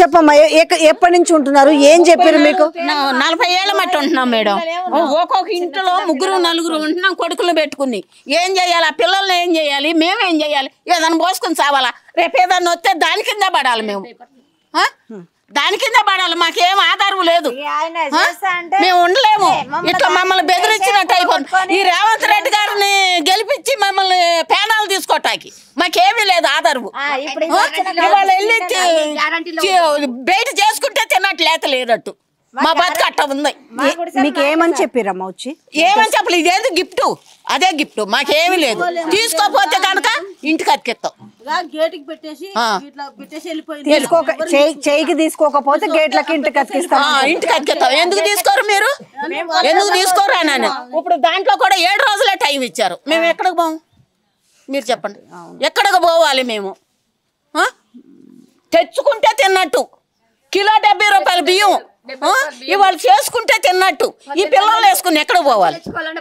చెప్పమ్మా ఏ- ఏ- ఎప్పటి నుంచి ఉంటున్నారు ఏం చెప్పారు మీకు నా- నలభై ఏళ్ళ మట్టి ఉంటున్నాం మేడం ఒక్కొక్క ఇంట్లో ముగ్గురు నలుగురు ఉంటున్నాం కొడుకులు పెట్టుకుని ఏం చేయాలి ఆ పిల్లల్ని ఏం చేయాలి మేమేం చేయాలి ఏదైనా పోసుకుని చావాలా రేపు ఏదన్నా వస్తే దాని కింద పడాలి మేము ఆ? దాని కింద పడాలి మాకేం ఆధారం లేదు ఆయన ఆ? చేస్తా అంటే మేము ఉండలేము మమ్మల్ని ఇట్లా మమ్మల్ని బెదిరించినట్టు అయిపోతుంది ఈ రేవంత్ రెడ్డి గారిని గెలిపించి మమ్మల్ని పేనాలు తీసుకోటానికి మాకేమీ లేదు ఆధారము ఆ, ఇప్పుడు ఆ? ఇవాళ వెళ్ళి చి- చి- బయట చేసుకుంటే తిన్నట్టు లేత లేనట్టు మా బతుకు అట్ట ఉంది మీకు ఏమని చెప్పారమ్మా వచ్చి ఏమని చెప్పలేదు ఇదేంది గిఫ్ట్ అదే గిఫ్ట్ మాకేమీ లేదు తీసుకోపోతే కనుక ఇంటికి అతికిస్తాం గేటుకి పెట్టేసి ఆ. ఇట్లా పెట్టేసి వెళ్ళిపోయింది తీసుకోక చేయి- చేయికి తీసుకోకపోతే గేట్లకి ఇంటికి అతికిస్తాం ఆ, ఇంటికి అతికిస్తాం ఎందుకు తీసుకోరు మీరు ఎందుకు తీసుకోరు అని ఇప్పుడు దాంట్లో కూడా ఏడు రోజులే టైం ఇచ్చారు మేము ఎక్కడికి పోము మీరు చెప్పండి ఎక్కడికి పోవాలి మేము ఆ? తెచ్చుకుంటే తిన్నట్టు కిలో డెబ్బై రూపాయల బియ్యం ఆ? ఇవాళ చేసుకుంటే తిన్నట్టు ఈ పిల్లలు వేసుకుని ఎక్కడ పోవాలి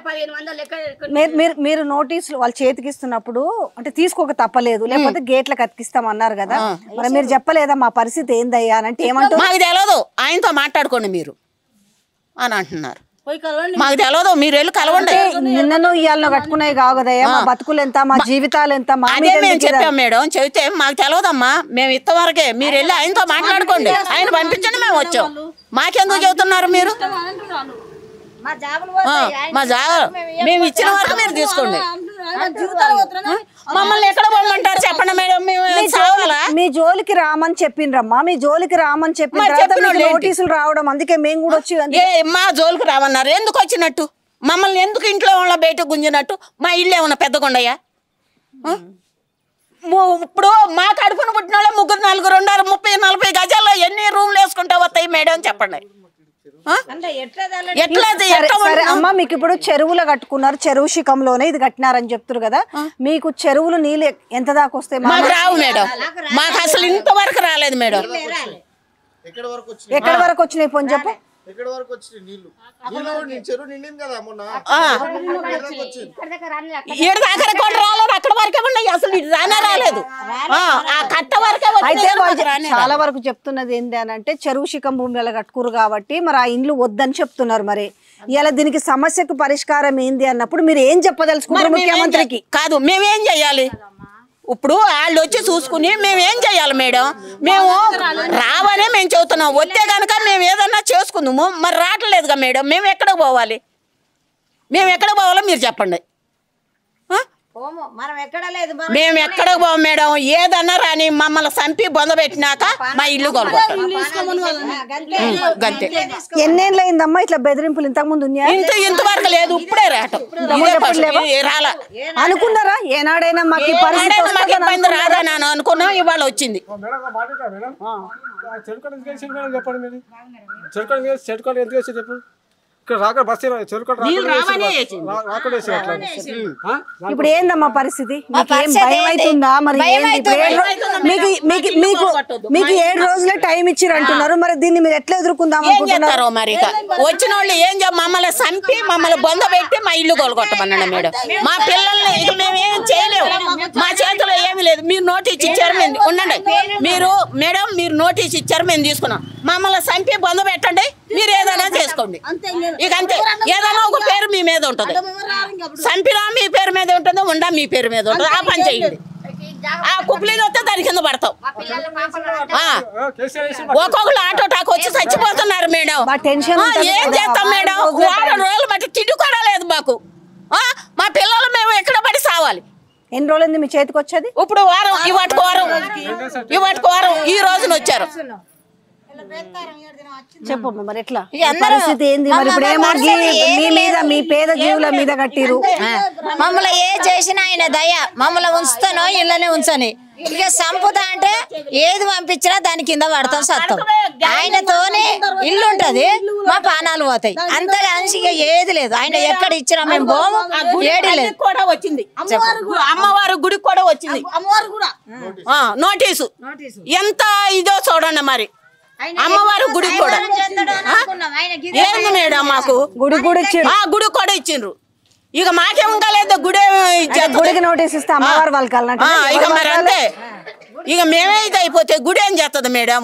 మీరు మీరు మీరు నోటీసులు వాళ్ళ చేతికి ఇస్తున్నప్పుడు అంటే తీసుకోక తప్పలేదు లేకపోతే గేట్లకు అతికిస్తాం అన్నారు కదా మరి మీరు చెప్పలేదా మా పరిస్థితి ఏందయ్యా అని అంటే ఏమంటారు మాకు తెలియదు ఆయనతో మాట్లాడుకోండి మీరు అని అంటున్నారు పోయి కలవండి మాకు తెలియదు మీరు వెళ్ళి కలవండి నిన్నను ఇవాళ కట్టుకునేవి కావు కదయ్యా మా బతుకులు ఎంత మా జీవితాలు ఎంత మా అదే మీద మేము ఎందుకు ఇలా- చెప్పాం మేడం చెబితే మాకు తెలియదమ్మా మేము ఇంతవరకే మీరు వెళ్ళి ఆయనతో మాట్లాడుకోండి ఆయన పంపించండి మేము వచ్చాం మాకెందుకు చెబుతున్నారు మీరు మా జాబులు ఆ, పోతాయి. ఆయన మా జాగా మేము ఇచ్చిన వరకు మీరు తీసుకోండి ఆయన జీవితాలు పోతున్నాయి మమ్మల్ని ఎక్కడ పోమంటారు చెప్పండి మేడం మేము చావాలా మీ జోలికి రామని చెప్పిండ్రమ్మా మీ జోలికి రామని చెప్పిన మరి తర్వాత చెప్పిన మీకు వాళ్ళు ఏంటి? నోటీసులు రావడం అందుకే మేము కూడా వచ్చి ఏ మా జోలికి రామన్నారు ఎందుకు వచ్చినట్టు మమ్మల్ని ఎందుకు ఇంట్లో వాళ్ళ బయట గుంజినట్టు మా ఇల్లు ఏమన్నా పెద్దగుండయా ఆ? ము- ఇప్పుడు మా కడుపున పుట్టిన వాళ్ళే ముగ్గురు నలుగురు ఉన్నారు ముప్పై నలభై గజాల్లో ఎన్ని రూమ్లు వేసుకుంటా వస్తాయి మేడం చెప్పండి ఆ? అంటే ఎట్లా తెల్ల- ఎట్లా అది? సరే ఎట్లా సరే ఉంటున్నాం? అమ్మ మీకు ఇప్పుడు చెరువులో కట్టుకున్నారు చెరువు శిఖంలోనే ఇది కట్టినారని చెప్తారు కదా మీకు చెరువులు నీళ్ళు ఎ- ఎంత దాకా వస్తాయి మా- మాకు రావు మేడం మాకు అసలు ఇంతవరకు రాలేదు మేడం ఎక్కడ వరకు వచ్చినాయి ఎక్కడి వరకు వచ్చినాయి పోని చెప్పు ఎక్కడ వరకు వచ్చినాయి నీళ్లు నీళ్ళు నీ చెరువు నిండింది కదా మొన్న ఆ. ఎక్కడ దాకా వచ్చింది ఇక్కడ దగ్గర రాని అక్కడ ఈడ దాకా కూడా రాలేదు అక్కడ వరకే ఉన్నాయి అసలు ఇటు రానే రాలేదు ఆ, ఆ కట్ట వరకే అయితే వచ్చినాయి వాళ్ళు మాకు రానే చాలా వరకు చెప్తున్నది ఏంటి అని అంటే చెరువు శిఖం భూమిలో కట్టుకురు కాబట్టి మరి ఆ ఇండ్లు వద్దని చెప్తున్నారు మరి ఇలా దీనికి సమస్యకు పరిష్కారం ఏంది అన్నప్పుడు మీరు ఏం మరి చెప్పదలుచుకున్నారు మేమేం ముఖ్యమంత్రికి చే- కాదు మేమేం చెయ్యాలి ఇప్పుడు వాళ్ళు వచ్చి చూసుకుని మేమేం చెయ్యాలి మేడం మేము రావనే మేము చెబుతున్నాం వస్తే కనుక మేము ఏదన్నా చేసుకుందాము మరి రావట్లేదుగా మేడం మేము ఎక్కడ పోవాలి మేము ఎక్కడ పోవాలో మీరు చెప్పండి ఆ? పోము మనం ఎక్కడ లేదు మనం మేము ఎక్కడ పోం మేడం ఏదన్నా రాని మమ్మల్ని చంపి బొందబెట్టినాక మా ఇల్లు కొనుక్కుంటాం గంతే. గంతే ఎన్నేళ్ళు అయిందమ్మా ఇట్లా బెదిరింపులు ఇంతకు ముందు ఉన్నాయా ఇంత ఇంతవరకు లేదు ఇప్పుడే రావటం ఇదే ఫస్ట్. ఇది రాలా అనుకున్నారా ఏనాడైనా మాకు ఈ పరిస్థితి ఏనాడైనా మాకు వస్తుందని ఇబ్బంది రాదని అని అనుకున్నాం ఇవాళ వచ్చింది మేడం ఒక మాట ఏంటా మేడం చెరుకోట ఎందుకు వేసారు మేడం చెప్పండి మీరు చెరుకోట ఎందుకు వేసి చెరుకోట ఎందుకు వేసారు చెప్పు ఇక్కడ రాక బస్ చెరుకోట నీళ్ళు రావనే వేసింది. రాకుండా వేసారు అట్లా ఆ? ఇప్పుడు ఏందమ్మా పరిస్థితి మీకు ఏం పరిస్థితి భయం ఏంటి? అవుతుందా మరి భయం ఏంది? ఇప్పుడు ఏడు రో- అవుతుంది. మీకు మీకు ఇల్లు మీకు కొట్టొద్దు. మీకు ఏడు రోజులే టైం ఇచ్చిర్రు అంటున్నారు మరి దీన్ని మీరు ఎట్లా ఎదుర్కొందాం ఏం అనుకుంటున్నారు చేస్తారో మరి ఇక వచ్చిన వాళ్ళు ఏం చేయ మమ్మల్ని చంపి మమ్మల్ని బొంద పెట్టి మా ఇల్లు కొలగొట్టమన్నాడు మేడం మా పిల్లల్ని ఇక మేము ఏం చేయలేము మా చేతిలో ఏమీ లేదు మీరు నోటీస్ ఇచ్చారు మేము ఉండండి మీరు మేడం మీరు నోటీస్ ఇచ్చారు మేము తీసుకున్నాం మమ్మల్ని చంపి బొంద పెట్టండి మీరు ఏదైనా చేసుకోండి ఇక అంతే ఏదైనా ఒక పేరు మీ మీద ఉంటుంది చంపినా మీ పేరు మీద ఉంటుంది ఉండా మీ పేరు మీద ఉంటుంది ఆ పని చేయండి ఆ కుప్లీలు వస్తే దాని కింద పడతాం ఆ. ఆ, కేసీఆర్ వేసి ఒక్కొక్కరు ఆటో టాక్ వచ్చి చచ్చిపోతున్నారు మేడం బా టెన్షన్ ఆ, ఉంటుంది ఏం కదా, చేస్తాం వారం మేడం రోజులే వారం రోజులు బట్టి తిండి కూడా లేదు మాకు ఆ, మా పిల్లలు మేము ఎక్కడ పడి సావాలి ఎన్ని రోజులు మీ చేతికి వచ్చేది ఇప్పుడు వారం ఇవాటికి వారం ఇవాటికి వారం ఈ రోజున వచ్చారు చెప్పమ్మా మరి ఎట్లా ఇక అందరూ పరిస్థితి ఏంది మరి ఇప్పుడు ఏమో మమ్మల్ని గీ- ఏమీ మీ మీద మీ పేద జీవుల మీద కట్టిరు మమ్మల్ని ఏ చేసినా ఆయన దయ మమ్మల్ని ఉంచుతానో ఇళ్ళనే ఉంచని ఇక సంపుతా అంటే ఏది పంపించినా దాని కింద పడతాం సత్తాం ఆయనతోనే ఇల్లు ఉంటది మా పానాలు పోతాయి అంతగా ఇక ఏది లేదు ఆయన ఎక్కడ ఇచ్చినా మేము పోము ఏడి లేదు గుడికి కూడా వచ్చింది అమ్మవారు గుడికి కూడా వచ్చింది అమ్మవారు కూడా ఆ, నోటీసు ఎంత ఇదో చూడండి మరి అమ్మవారు గుడికి కూడా ఏంది మేడం మాకు గుడి కూడా ఇచ్చిర్రు ఆ గుడి కూడా ఇచ్చిండ్రు ఇక మాకేం కాలేదు గుడే ఇచ్చేస్తుంది. గుడికి నోటీస్ ఇస్తే అమ్మవారు వాళ్ళకి ఆ, ఇక మరి అంతే ఇక మేమే ఇది అయిపోతే గుడి ఏం చేస్తుంది మేడము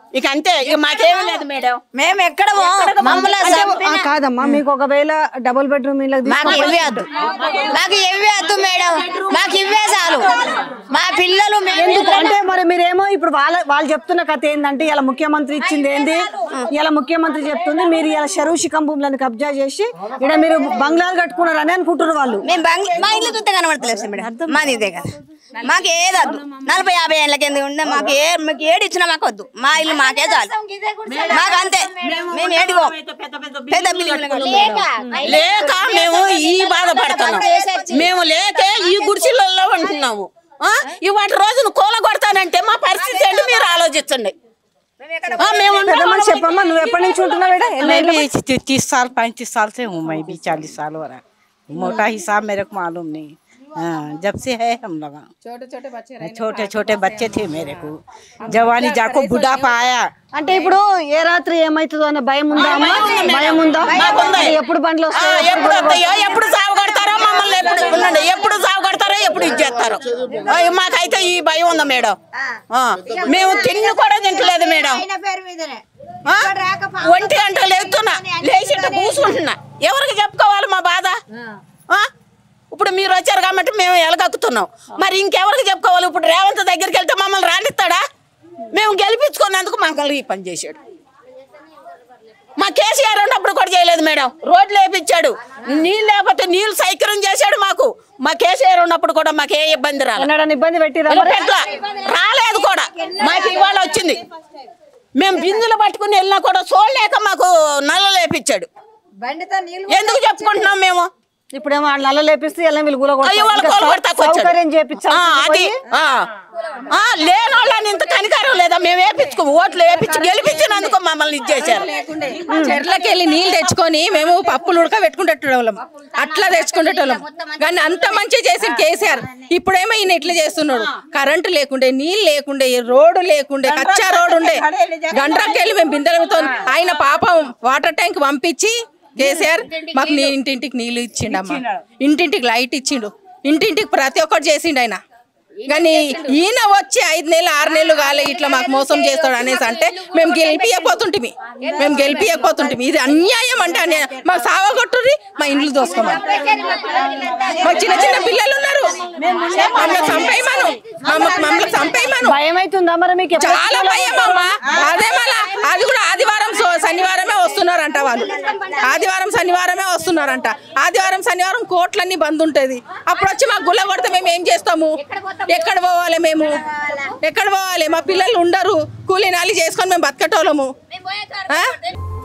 ఇక అంతే ఇక మాకేమీ లేదు మేడం మేము ఎక్కడ పోం. మమ్మల్ని అంటే చంపిన- ఆ, కాదమ్మా మీకు ఒకవేళ డబుల్ బెడ్రూమ్ ఇళ్ళకి మాకు ఇవ్వే వద్దు మాకు ఇవ్వే వద్దు మేడం మాకు ఇవ్వే చాలు మా పిల్లలు మేము ఎందుకు అంటే మరి మీరేమో ఇప్పుడు వాళ్ళ వాళ్ళు చెప్తున్న కథ ఏంటంటే ఇలా ముఖ్యమంత్రి ఇచ్చింది ఏంది ఇలా ముఖ్యమంత్రి చెప్తుంది మీరు ఇలా చెరువు శిఖం భూములను కబ్జా చేసి ఇక్కడ మీరు బంగ్లాలు కట్టుకున్నారని అనుకుంటున్నారు వాళ్ళు మేము బంగ్ మా ఇల్లు చూస్తే కనబడతలేదు సార్ మేడం మాది ఇదే కదా మాకు ఏది వద్దు నలభై యాభై ఏళ్ళకి ఎందుకు ఉండే మాకు ఏ మీకు ఏడు ఇచ్చినా మాకు వద్దు మా ఇల్లు మాకే చాలు మాకు అంతే మేము ఏడిగో పెద్ద బిల్డింగ్ లేక మేము ఈ బాధపడుతున్నాం మేము లేకే ఈ గుడిసెలలో ఉంటున్నాము ఆ? ఇవాటి రోజున కూల కొడతానంటే మా పరిస్థితి ఏంటి మీరు ఆలోచించండి ఆ, మేము పెద్ద ఉంటాం. మనిషి చెప్పమ్మా నువ్వు ఎప్పటి నుంచి ఉంటున్నావు ఈడ? ఎన్ని मैं ఏళ్ళు? भी तीस साल पैंतीस साल से हूँ मैं भी चालीस साल हो रहा है मोटा हिसाब मेरे को मालूम नहीं हाँ जब से है हम लोग छोटे छोटे बच्चे छोटे छोटे बच्चे थे मेरे को जवानी जाको बुढ़ापा आया అంటే ఇప్పుడు ఏ రాత్రి ఏమైతుందో అన్న భయం ఉందా అమ్మా భయం ఉందా మాకుంది. అంటే ఎప్పుడు బండ్లు ఆ, వస్తాయి ఎప్పుడు వస్తాయో ఎప్పుడు సాగు కొడతారో మమ్మల్ని ఎప్పుడు ఉండండి ఎప్పుడు సాగు కొడతారో ఎప్పుడు ఇచ్చేస్తారో ఆ, మాకైతే ఈ భయం ఉంది మేడం ఆ, మేము తిండి కూడా తింటలేదు మేడం ఆ? ఒంటి గంట లేస్తున్నా లేచి ఇట్ట కూర్చుంటున్నా ఎవరికి చెప్పుకోవాలి మా బాధ ఆ? ఇప్పుడు మీరు వచ్చారు కాబట్టి మేము ఎలగక్కుతున్నాం మరి ఇంకెవరికి చెప్పుకోవాలి ఇప్పుడు రేవంత్ దగ్గరికి వెళ్తే మమ్మల్ని రాణిస్తాడా మేము గెలిపించుకున్నందుకు మమ్మల్ని ఈ పని చేశాడు మా కేసీఆర్ ఉన్నప్పుడు కూడా చేయలేదు మేడం రోడ్లు వేపించాడు నీళ్ళు లేకపోతే నీళ్ళు సైకర్యం చేశాడు మాకు మా కేసీఆర్ ఉన్నప్పుడు కూడా మాకు ఏ ఇబ్బంది రాలేదు ఎన్నడన్నా ఇబ్బంది పెట్టిరా మరి? పెట్ల రాలేదు కూడా మాకు ఇవాళ వచ్చింది మేము బిందులు పట్టుకుని వెళ్ళినా కూడా చూడలేక మాకు నల్ల లేపించాడు ఎందుకు చెప్పుకుంటున్నాం మేము ఇప్పుడేమో వాళ్ళు నల్ల లేపిస్తే ఎలా వీళ్ళు గుల అయ్యో వాళ్ళ కొడతారు. కోలు ఇంకా కొడతాకు వచ్చాడు. సౌకర్యం ఆ, చేపించాలి అది ఆ. ఆ, లేని వాళ్ళని ఇంత కనికారం లేదా మేము వేపించుకో ఓట్లు వేపించి గెలిపించినందుకు మమ్మల్ని ఇచ్చేసారు చెట్లకి వెళ్ళి నీళ్ళు తెచ్చుకొని మేము పప్పులు ఉడకబెట్టుకుంటేటోళ్ళం అట్లా తెచ్చుకుంటేటోళ్ళం కానీ అంత మంచి చేసి కేసీఆర్ ఇప్పుడేమో ఈయన ఇట్లా చేస్తున్నాడు కరెంటు లేకుండే నీళ్ళు లేకుండే రోడ్డు లేకుండే కచ్చా రోడ్డు ఉండే గండ్రకెళ్ళి మేము బిందెలతో ఆయన పాపం వాటర్ ట్యాంక్ పంపించి కేసీఆర్ మాకు నీ ఇంటింటికి నీళ్ళు ఇచ్చిండమ్మా ఇంటింటికి లైట్ ఇచ్చిండు ఇంటింటికి ప్రతి ఒక్కటి చేసిండు ఆయన కానీ ఈయన వచ్చి ఐదు నెలలు ఆరు నెలలు కాలే ఇట్లా మాకు మోసం చేస్తాడు అనేసి అంటే మేము గెలిపియకపోతుంటిమి మేము గెలిపియకపోతుంటిమి ఇది అన్యాయం అంటే అన్యాయం మాకు సావగొట్టుర్రి మా ఇండ్లు దోసుకోమని మా చిన్న చిన్న పిల్లలు ఉన్నారు మమ్మల్ని చంపేయమను మమ్మ- మమ్మల్ని చంపేయమను భయం అవుతుందా మరి మీకు ఎప్పుడు చాలా భయం అమ్మా అదే మళ్ళా అది కూడా ఆదివారం సో- శనివారమే వస్తున్నారంట వాళ్ళు ఆదివారం శనివారమే వస్తున్నారంట ఆదివారం శనివారం కోట్లన్నీ బంద్ ఉంటది అప్పుడు వచ్చి మాకు గుల్ల కొడితే మేము ఏం చేస్తాము ఎక్కడ పోవాలి మేము ఎక్కడ పోవాలి మా పిల్లలు ఉండరు కూలీ నాలి చేసుకొని మేము బతకటోళ్ళము ఆ?